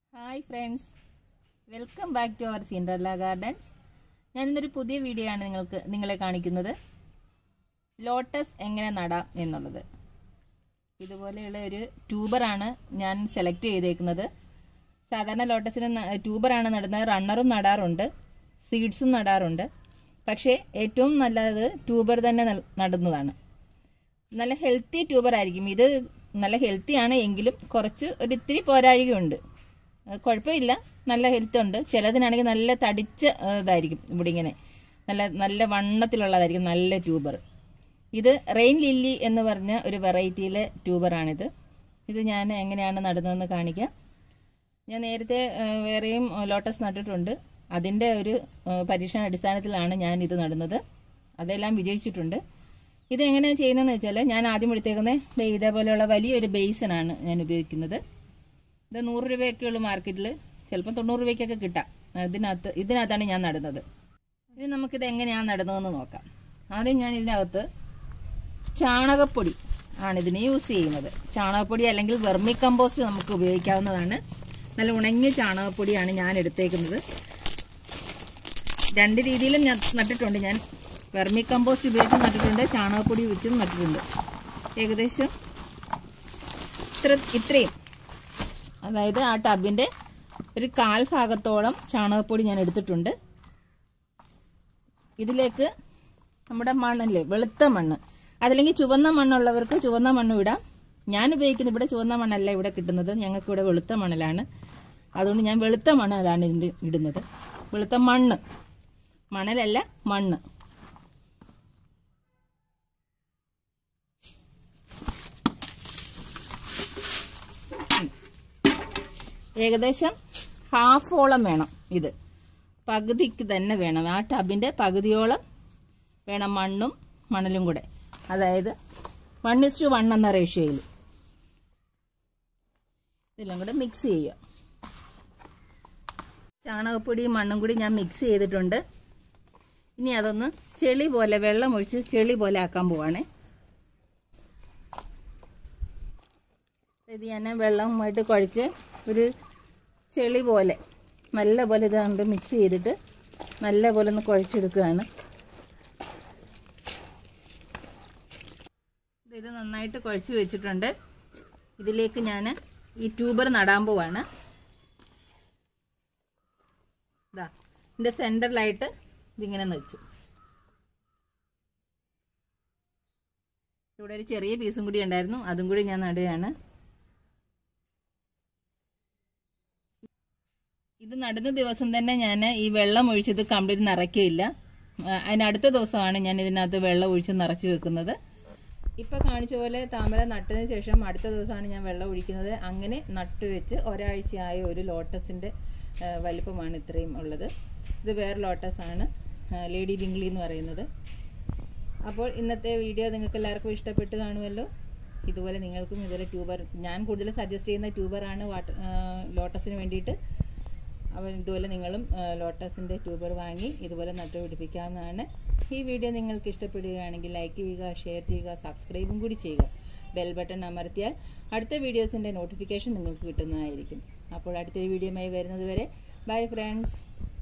hi friends welcome back to our Cinderella Gardens ഞാൻ ഇന്നൊരു പുതിയ വീഡിയോ ആണ് നിങ്ങൾക്ക് നിങ്ങളെ കാണിക്കുന്നത് ലോട്ടസ് എങ്ങനെ നടാം എന്നുള്ളത് ഇതുപോലെയുള്ള ഒരു ട്യൂബറാണ് ഞാൻ സെലക്ട് ചെയ്തേക്കുന്നത് സാധാരണ ലോട്ടസിന് ന- ട്യൂബറാണ് നടുന്നത് റണ്ണറും നടാറുണ്ട് സീഡ്സും നടാറുണ്ട് പക്ഷേ ഏറ്റവും നല്ലത് ട്യൂബർ തന്നെ നൽ- നടുന്നതാണ് നല്ല ഹെൽത്തി ട്യൂബർ ആയിരിക്കും ഇത് നല്ല ഹെൽത്തി ആണ് എങ്കിലും കുറച്ച് ഒരു ഇത്തിരി പോരാഴികയുണ്ട് അത് കുഴപ്പമില്ല നല്ല ഹെൽത്ത് ഉണ്ട് ചിലതിനാണെങ്കിൽ നല്ല തടിച്ച ആ, ഇതായിരിക്കും ഇവിടെ ഇങ്ങനെ നല്ല നല്ല വണ്ണത്തിലുള്ളതായിരിക്കും നല്ല ട്യൂബർ ഇത് റെയിൻ ലില്ലി എന്ന് പറഞ്ഞ ഒരു വെറൈറ്റിയിലെ ട്യൂബറാണിത് ഇത് ഞാൻ എങ്ങനെയാണ് നടുന്നതെന്ന് കാണിക്കാം ഞാൻ നേരത്തെ ആ, വേറെയും ആ, ലോട്ടസ് നട്ടിട്ടുണ്ട് അതിൻ്റെ ഒരു ആ, പരീക്ഷണ അടിസ്ഥാനത്തിലാണ് ഞാൻ ഇത് നടുന്നത് അതെല്ലാം വിജയിച്ചിട്ടുണ്ട് ഇത് എങ്ങനെയാണ് ചെയ്യുന്നതെന്ന് വെച്ചാൽ ഞാൻ ആദ്യം എടുത്തേക്കുന്നത് ദേ ഇതേപോലെയുള്ള വലിയൊരു ബേസിനാണ് ഞാൻ ഉപയോഗിക്കുന്നത് ഇത് നൂറ് രൂപയൊക്കെ ഉള്ളൂ മാർക്കറ്റിൽ ചിലപ്പോൾ തൊണ്ണൂറ് രൂപയ്ക്കൊക്കെ കിട്ടാം ഇതിനകത്ത് ഇതിനകത്താണ് ഞാൻ നടുന്നത് ഇനി നമുക്കിത് എങ്ങനെയാണ് നടുന്നതെന്ന് നോക്കാം ആദ്യം ഞാൻ ഇതിനകത്ത് ചാണകപ്പൊടി ആണ് ഇതിന് യൂസ് ചെയ്യുന്നത് ചാണകപ്പൊടി അല്ലെങ്കിൽ വെർമി കമ്പോസ്റ്റ് നമുക്ക് ഉപയോഗിക്കാവുന്നതാണ് നല്ല ഉണങ്ങിയ ചാണകപ്പൊടിയാണ് ഞാൻ എടുത്തേക്കുന്നത് രണ്ട് രീതിയിലും ഞാൻ നട്ടിട്ടുണ്ട് ഞാൻ വെർമി കമ്പോസ്റ്റ് ഉപയോഗിച്ച് നട്ടിട്ടുണ്ട് ചാണകപ്പൊടി വെച്ചും നട്ടിട്ടുണ്ട് ഏകദേശം ഇത്ര ഇത്രയും അതായത് ആ ടബിന്റെ ഒരു കാൽ ഭാഗത്തോളം ചാണകപ്പൊടി ഞാൻ എടുത്തിട്ടുണ്ട് ഇതിലേക്ക് നമ്മുടെ മണ്ണല്ലേ വെളുത്ത മണ്ണ് അതല്ലെങ്കിൽ ചുവന്ന മണ്ണുള്ളവർക്ക് ചുവന്ന മണ്ണ് ഇടാം ഞാൻ ഉപയോഗിക്കുന്ന ഇവിടെ ചുവന്ന മണ്ണല്ല ഇവിടെ കിട്ടുന്നത് ഞങ്ങൾക്ക് ഇവിടെ വെളുത്ത മണലാണ് അതുകൊണ്ട് ഞാൻ വെളുത്ത മണലാണ് ഇതിന്റെ ഇടുന്നത് വെളുത്ത മണ്ണ് മണലല്ല മണ്ണ് ഏകദേശം ഹാഫോളം വേണം ഇത് പകുതിക്ക് തന്നെ വേണം ആ ടബിന്റെ പകുതിയോളം വേണം മണ്ണും മണലും കൂടെ അതായത് വൺ ഇസ് വൺ എന്ന റേഷ്യോയിൽ ഇതെല്ലാം കൂടെ മിക്സ് ചെയ്യുക ചാണകപ്പൊടിയും മണ്ണും കൂടി ഞാൻ മിക്സ് ചെയ്തിട്ടുണ്ട് ഇനി അതൊന്ന് ചെളി പോലെ വെള്ളം ഒഴിച്ച് ചെളി പോലെ ആക്കാൻ പോവാണേ ഇത് ഞാൻ വെള്ളവുമായിട്ട് കുഴച്ച് ഒരു ചെളി പോലെ നല്ല പോലെ ഇത് കണ്ട് മിക്സ് ചെയ്തിട്ട് നല്ല പോലെ ഒന്ന് കുഴച്ചെടുക്കുകയാണ് ഇത് നന്നായിട്ട് കുഴച്ച് വെച്ചിട്ടുണ്ട് ഇതിലേക്ക് ഞാൻ ഈ ട്യൂബർ നടാൻ പോവാണ് ഇതാ ഇതിൻ്റെ സെൻറ്ററിലായിട്ട് ഇതിങ്ങനെ വെച്ചു ഇവിടെ ഒരു ചെറിയ പീസും കൂടി ഉണ്ടായിരുന്നു അതും കൂടി ഞാൻ നടുകയാണ് ഇത് നടുന്ന ദിവസം തന്നെ ഞാൻ ഈ വെള്ളം ഒഴിച്ചത് കംപ്ലീറ്റ് നിറയ്ക്കില്ല അതിനടുത്ത ദിവസമാണ് ഞാൻ ഇതിനകത്ത് വെള്ളം ഒഴിച്ച് നിറച്ച് വെക്കുന്നത് ഇപ്പൊ കാണിച്ച പോലെ താമര നട്ടതിന് ശേഷം അടുത്ത ദിവസമാണ് ഞാൻ വെള്ളം ഒഴിക്കുന്നത് അങ്ങനെ നട്ടു വെച്ച് ഒരാഴ്ചയായ ഒരു ലോട്ടസിന്റെ ആ, വലിപ്പമാണ് ഇത്രയും ഉള്ളത് ഇത് വേറെ ലോട്ടസ് ആണ് ആ, ലേഡി ബിംഗ്ലി എന്ന് പറയുന്നത് അപ്പോൾ ഇന്നത്തെ വീഡിയോ നിങ്ങൾക്ക് എല്ലാവർക്കും ഇഷ്ടപ്പെട്ട് കാണുമല്ലോ ഇതുപോലെ നിങ്ങൾക്കും ഇതുപോലെ ട്യൂബർ ഞാൻ കൂടുതൽ സജസ്റ്റ് ചെയ്യുന്ന ട്യൂബറാണ് വാട്ടർ ലോട്ടസിന് വേണ്ടിയിട്ട് അപ്പോൾ ഇതുപോലെ നിങ്ങളും ആ, ലോട്ടസിൻ്റെ ട്യൂബർ വാങ്ങി ഇതുപോലെ നട്ടുപിടിപ്പിക്കാവുന്നതാണ് ഈ വീഡിയോ നിങ്ങൾക്ക് ഇഷ്ടപ്പെടുകയാണെങ്കിൽ ലൈക്ക് ചെയ്യുക ഷെയർ ചെയ്യുക സബ്സ്ക്രൈബും കൂടി ചെയ്യുക ബെൽ ബട്ടൺ അമർത്തിയാൽ അടുത്ത വീഡിയോസിൻ്റെ നോട്ടിഫിക്കേഷൻ നിങ്ങൾക്ക് കിട്ടുന്നതായിരിക്കും അപ്പോൾ അടുത്തൊരു വീഡിയോയുമായി വരുന്നത് വരെ ബൈ ഫ്രണ്ട്സ്